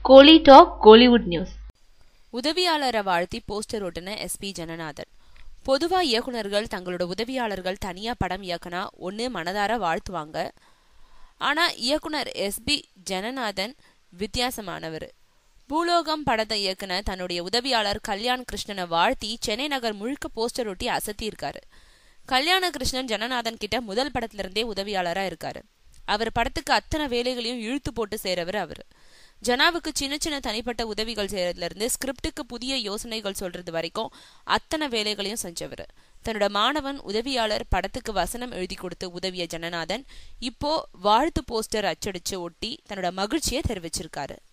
கோலி talk Kollywood news உதவியாளரை வாழ்த்தி poster ஒட்டின எஸ்பி ஜனநாதன் பொதுவா இயக்குனர்கள் தங்களோட உதவியாளர்கள் தனியா படம் இயக்குனா ஒன்னு மனதார வாழ்த்துவாங்க ஆனா இயக்குனர் எஸ்பி ஜனநாதன் வித்தியாசமானவர் பூலோகம் படத்தை இயக்குன தன்னுடைய உதவியாளர் கல்யாண் கிருஷ்ணனை வாழ்த்தி சென்னை நகர் முழுக்க போஸ்டர் ஒட்டி அசத்தி இருக்காரு கல்யாண கிருஷ்ணன் ஜனநாதன் கிட்ட முதல் படத்துல இருந்தே உதவியாளரா இருக்காரு அவர் படத்துக்கு அத்தனை வேலைகளையும் இழுத்து போட்டு செய்றவர் அவர் ஜனாவுக்கு சின்ன சின்ன தனிப்பட்ட உதவிகள் செய்யறதுல இருந்து ஸ்கிரிப்டுக்கு புதிய யோசனைகள் சொல்றது வரைக்கும் அத்தனை வேலைகளையும் செஞ்சவர் தன்னோட மாணவன் உதவியாளர் படத்துக்கு வசனம் எழுதி கொடுத்து உதவிய ஜனநாதன் இப்போ வாழ்த்து போஸ்டர் அச்சடிச்சு ஒட்டி தன்னோட மகிழ்ச்சியை தெரிவிச்சிருக்காரு